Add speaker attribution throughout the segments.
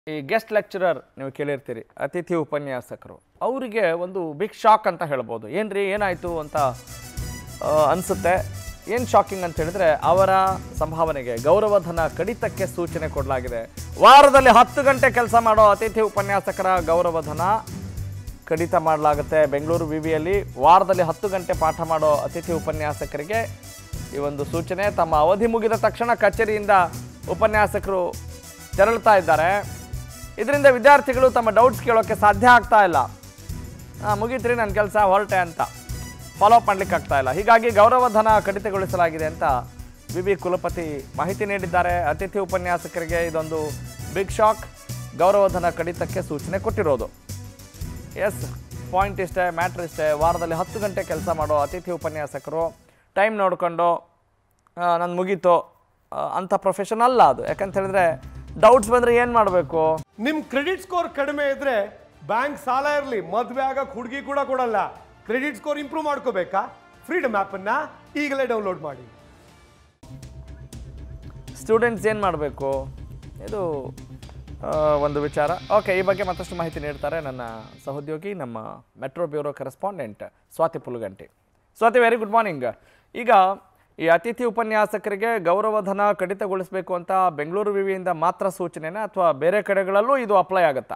Speaker 1: ಈ guest lecturer ನೀವು ಕೇಳಿರ್ತೀರಿ ಅತಿಥಿ ಉಪನ್ಯಾಸಕರು ಅವರಿಗೆ ಒಂದು ಬಿಗ್ ಶಾಕ್ ಅಂತ ಹೇಳ್ಬೋದು ಏನ್ರಿ ಏನಾಯಿತು ಅಂತ ಆ, ಅನ್ಸುತ್ತೆ ಏನು ಶಾಕಿಂಗ್ ಅಂತ ಹೇಳಿದ್ರೆ ಅವರ ಸಂಭಾವನೆಗೆ ಗೌರವಧನ ಕಡಿತಕ್ಕೆ ಸೂಚನೆ ಕೊಡಲಾಗಿದೆ ವಾರದಲ್ಲಿ ಹತ್ತು ಗಂಟೆ ಕೆಲಸ ಮಾಡೋ ಅತಿಥಿ ಉಪನ್ಯಾಸಕರ ಗೌರವಧನ ಕಡಿತ ಮಾಡಲಾಗುತ್ತೆ ಬೆಂಗಳೂರು ವಿವಿಯಲ್ಲಿ ವಾರದಲ್ಲಿ ಹತ್ತು ಗಂಟೆ ಪಾಠ ಮಾಡೋ ಅತಿಥಿ ಉಪನ್ಯಾಸಕರಿಗೆ ಈ ಒಂದು ಸೂಚನೆ ತಮ್ಮ ಅವಧಿ ಮುಗಿದ ತಕ್ಷಣ ಕಚೇರಿಯಿಂದ ಉಪನ್ಯಾಸಕರು ತೆರಳ್ತಾ ಇದ್ದಾರೆ ಇದರಿಂದ ವಿದ್ಯಾರ್ಥಿಗಳು ತಮ್ಮ ಡೌಟ್ಸ್ ಕೇಳೋಕ್ಕೆ ಸಾಧ್ಯ ಆಗ್ತಾ ಇಲ್ಲ ಹಾಂ ಮುಗೀತ್ರಿ ನನ್ನ ಕೆಲಸ ಹೊರಟೆ ಅಂತ ಫಾಲೋ ಅಪ್ ಮಾಡ್ಲಿಕ್ಕೆ ಆಗ್ತಾ ಇಲ್ಲ ಹೀಗಾಗಿ ಗೌರವಧನ ಕಡಿತಗೊಳಿಸಲಾಗಿದೆ ಅಂತ ವಿ ವಿ ಕುಲಪತಿ ಮಾಹಿತಿ ನೀಡಿದ್ದಾರೆ ಅತಿಥಿ ಉಪನ್ಯಾಸಕರಿಗೆ ಇದೊಂದು ಬಿಗ್ ಶಾಕ್ ಗೌರವಧನ ಕಡಿತಕ್ಕೆ ಸೂಚನೆ ಕೊಟ್ಟಿರೋದು ಎಸ್ ಪಾಯಿಂಟ್ ಇಷ್ಟೇ ಮ್ಯಾಟ್ರ್ ಇಷ್ಟೇ ವಾರದಲ್ಲಿ ಹತ್ತು ಗಂಟೆ ಕೆಲಸ ಮಾಡೋ ಅತಿಥಿ ಉಪನ್ಯಾಸಕರು ಟೈಮ್ ನೋಡಿಕೊಂಡು ನನ್ನ ಮುಗೀತು ಆ, ಅಂಥ ಪ್ರೊಫೆಷನ್ ಅಲ್ಲ ಅದು ಯಾಕಂತ ಹೇಳಿದ್ರೆ ಡೌಟ್ಸ್ ಬಂದರೆ ಏನು ಮಾಡಬೇಕು
Speaker 2: ನಿಮ್ ಕ್ರೆಡಿಟ್ ಸ್ಕೋರ್ ಕಡಿಮೆ ಇದ್ರೆ ಬ್ಯಾಂಕ್ ಸಾಲ ಇರಲಿ ಮದ್ವೆ ಆಗಕ್ ಹುಡುಗಿ ಕೂಡ ಕೊಡಲ್ಲ ಕ್ರೆಡಿಟ್ ಸ್ಕೋರ್ ಇಂಪ್ರೂವ್ ಮಾಡ್ಕೋಬೇಕಾ ಫ್ರೀಡಮ್ ಆಪ್ ಅನ್ನ ಈಗಲೇ ಡೌನ್ಲೋಡ್ ಮಾಡಿ
Speaker 1: ಸ್ಟೂಡೆಂಟ್ಸ್ ಏನು ಮಾಡಬೇಕು ಇದು ಆ, ಒಂದು ವಿಚಾರ ಓಕೆ ಈ ಬಗ್ಗೆ ಮತ್ತಷ್ಟು ಮಾಹಿತಿ ನೀಡ್ತಾರೆ ನನ್ನ ಸಹೋದ್ಯೋಗಿ ನಮ್ಮ metro bureau correspondent Swati Pulaganti Swati very good morning ಈಗ ಈ ಅತಿಥಿ ಉಪನ್ಯಾಸಕರಿಗೆ ಗೌರವಧನ ಕಡಿತಗೊಳಿಸಬೇಕು ಅಂತ ಬೆಂಗಳೂರು ವಿವಿಯಿಂದ ಮಾತ್ರ ಸೂಚನೆನಾ ಅಥವಾ ಬೇರೆ ಕಡೆಗಳಲ್ಲೂ ಇದು ಅಪ್ಲೈ ಆಗುತ್ತಾ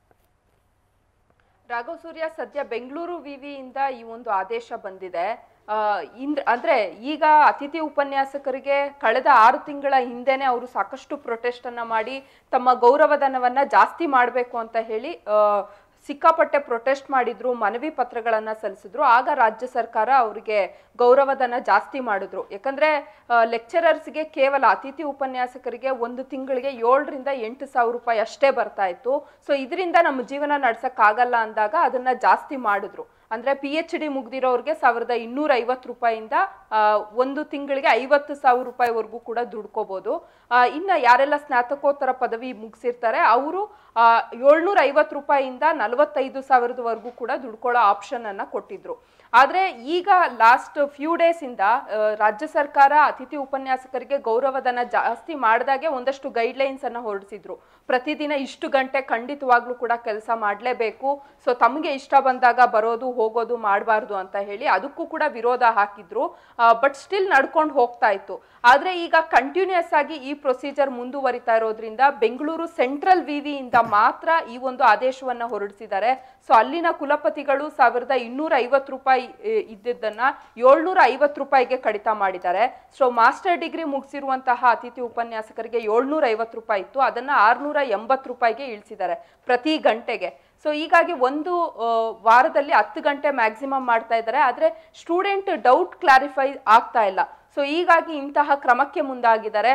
Speaker 3: ರಾಘವ್ ಸೂರ್ಯ ಸದ್ಯ ಬೆಂಗಳೂರು ವಿವಿಯಿಂದ ಈ ಒಂದು ಆದೇಶ ಬಂದಿದೆ ಆ, ಇಂದ್ರ ಅಂದ್ರೆ ಈಗ ಅತಿಥಿ ಉಪನ್ಯಾಸಕರಿಗೆ ಕಳೆದ ಆರು ತಿಂಗಳ ಹಿಂದೆನೆ ಅವರು ಸಾಕಷ್ಟು ಪ್ರೊಟೆಸ್ಟ್ ಅನ್ನ ಮಾಡಿ ತಮ್ಮ ಗೌರವಧನವನ್ನ ಜಾಸ್ತಿ ಮಾಡಬೇಕು ಅಂತ ಹೇಳಿ ಆ, ಸಿಕ್ಕಾಪಟ್ಟೆ ಪ್ರೊಟೆಸ್ಟ್ ಮಾಡಿದ್ರು ಮನವಿ ಪತ್ರಗಳನ್ನ ಸಲ್ಲಿಸಿದ್ರು ಆಗ ರಾಜ್ಯ ಸರ್ಕಾರ ಅವರಿಗೆ ಗೌರವಧನ ಜಾಸ್ತಿ ಮಾಡಿದ್ರು ಯಾಕಂದ್ರೆ ಲೆಕ್ಚರರ್ಸ್ಗೆ ಕೇವಲ ಅತಿಥಿ ಉಪನ್ಯಾಸಕರಿಗೆ ಒಂದು ತಿಂಗಳಿಗೆ ಏಳರಿಂದ ಎಂಟು ಸಾವಿರ ರೂಪಾಯಿ ಅಷ್ಟೇ ಬರ್ತಾ ಇತ್ತು ಸೊ ಇದರಿಂದ ನಮ್ಮ ಜೀವನ ನಡ್ಸಕ್ ಆಗಲ್ಲ ಅಂದಾಗ ಅದನ್ನ ಜಾಸ್ತಿ ಮಾಡಿದ್ರು ಅಂದ್ರೆ ಪಿ ಎಚ್ ಡಿ ಮುಗ್ದಿರೋರ್ಗೆ ಸಾವಿರದ ಇನ್ನೂರ ಐವತ್ತು ರೂಪಾಯಿಂದ ಆ, ಒಂದು ತಿಂಗಳಿಗೆ ಐವತ್ತು ಸಾವಿರ ರೂಪಾಯಿವರೆಗೂ ಕೂಡ ದುಡ್ಕೋಬಹುದು ಆ, ಇನ್ನ ಯಾರೆಲ್ಲ ಸ್ನಾತಕೋತ್ತರ ಪದವಿ ಮುಗಿಸಿರ್ತಾರೆ ಅವರು ಏಳ್ನೂರ ಐವತ್ತು ರೂಪಾಯಿಯಿಂದ ನಲವತ್ತೈದು ಸಾವಿರದವರೆಗೂ ಕೂಡ ದುಡ್ಕೊಳ್ಳೋ ಆಪ್ಷನ್ ಅನ್ನ ಕೊಟ್ಟಿದ್ರು ಆದ್ರೆ ಈಗ ಲಾಸ್ಟ್ ಫ್ಯೂ ಡೇಸ್ ಇಂದ ಆ, ರಾಜ್ಯ ಸರ್ಕಾರ ಅತಿಥಿ ಉಪನ್ಯಾಸಕರಿಗೆ ಗೌರವಧನ ಜಾಸ್ತಿ ಮಾಡಿದಾಗೆ ಒಂದಷ್ಟು ಗೈಡ್ಲೈನ್ಸ್ ಅನ್ನ ಹೊರಡಿಸಿದ್ರು ಪ್ರತಿದಿನ ಇಷ್ಟು ಗಂಟೆ ಖಂಡಿತವಾಗ್ಲೂ ಕೂಡ ಕೆಲಸ ಮಾಡಲೇಬೇಕು ಸೊ ತಮಗೆ ಇಷ್ಟ ಬಂದಾಗ ಬರೋದು ಹೋಗೋದು ಮಾಡಬಾರ್ದು ಅಂತ ಹೇಳಿ ಅದಕ್ಕೂ ಕೂಡ ವಿರೋಧ ಹಾಕಿದ್ರು ಬಟ್ ಸ್ಟಿಲ್ ನಡ್ಕೊಂಡು ಹೋಗ್ತಾ ಇತ್ತು ಆದ್ರೆ ಈಗ ಕಂಟಿನ್ಯೂಸ್ ಆಗಿ ಈ ಪ್ರೊಸೀಜರ್ ಮುಂದುವರಿತಾ ಇರೋದ್ರಿಂದ ಬೆಂಗಳೂರು ಸೆಂಟ್ರಲ್ ವಿವಿ ಇಂದ ಮಾತ್ರ ಈ ಒಂದು ಆದೇಶವನ್ನ ಹೊರಡಿಸಿದ್ದಾರೆ ಸೊ ಅಲ್ಲಿನ ಕುಲಪತಿಗಳು ಸಾವಿರದ ಇನ್ನೂರ ಐವತ್ತು ರೂಪಾಯಿ ಎ, ಇದ್ದಿದ್ದನ್ನ ಏಳ್ನೂರ ಐವತ್ತು ರೂಪಾಯಿಗೆ ಕಡಿತ ಮಾಡಿದ್ದಾರೆ ಸೊ ಮಾಸ್ಟರ್ ಡಿಗ್ರಿ ಮುಗಿಸಿರುವಂತಹ ಅತಿಥಿ ಉಪನ್ಯಾಸಕರಿಗೆ ಏಳ್ನೂರ ಐವತ್ತು ರೂಪಾಯಿ ಇತ್ತು ಅದನ್ನ ಆರ್ನೂರ ಎಂಬತ್ತು ರೂಪಾಯಿಗೆ ಇಳಿಸಿದ್ದಾರೆ ಪ್ರತಿ ಗಂಟೆಗೆ ಸೊ ಹೀಗಾಗಿ ಒಂದು ಆ, ವಾರದಲ್ಲಿ ಹತ್ತು ಗಂಟೆ ಮ್ಯಾಕ್ಸಿಮಮ್ ಮಾಡ್ತಾ ಇದ್ದಾರೆ ಆದ್ರೆ ಸ್ಟೂಡೆಂಟ್ ಡೌಟ್ ಕ್ಲಾರಿಫೈ ಆಗ್ತಾ ಇಲ್ಲ ಸೊ ಹೀಗಾಗಿ ಇಂತಹ ಕ್ರಮಕ್ಕೆ ಮುಂದಾಗಿದ್ದಾರೆ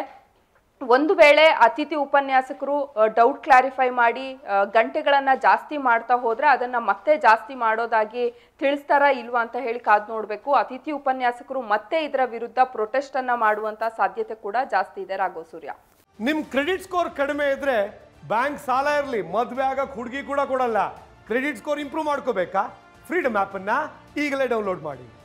Speaker 3: ಒಂದು ವೇಳೆ ಅತಿಥಿ ಉಪನ್ಯಾಸಕರು ಡೌಟ್ ಕ್ಲಾರಿಫೈ ಮಾಡಿ ಆ, ಗಂಟೆಗಳನ್ನ ಜಾಸ್ತಿ ಮಾಡ್ತಾ ಹೋದ್ರೆ ಅದನ್ನ ಮತ್ತೆ ಜಾಸ್ತಿ ಮಾಡೋದಾಗಿ ತಿಳಿಸ್ತಾರ ಇಲ್ವಾ ಅಂತ ಹೇಳಿ ಕಾದ್ ನೋಡ್ಬೇಕು ಅತಿಥಿ ಉಪನ್ಯಾಸಕರು ಮತ್ತೆ ಇದರ ವಿರುದ್ಧ ಪ್ರೊಟೆಸ್ಟ್ ಅನ್ನ ಮಾಡುವಂತ ಸಾಧ್ಯತೆ ಕೂಡ ಜಾಸ್ತಿ ಇದೆ ರಾಘವ್ ಸೂರ್ಯ
Speaker 2: ನಿಮ್ ಕ್ರೆಡಿಟ್ ಸ್ಕೋರ್ ಕಡಿಮೆ ಇದ್ರೆ ಬ್ಯಾಂಕ್ ಸಾಲ ಇರಲಿ ಮದ್ವೆ ಆಗಕ್ ಹುಡುಗಿ ಕೂಡ ಕೊಡಲ್ಲ ಕ್ರೆಡಿಟ್ ಸ್ಕೋರ್ ಇಂಪ್ರೂವ್ ಮಾಡ್ಕೋಬೇಕಾ ಫ್ರೀಡಮ್ ಆಪ್ ಅನ್ನ ಈಗಲೇ ಡೌನ್ಲೋಡ್ ಮಾಡಿ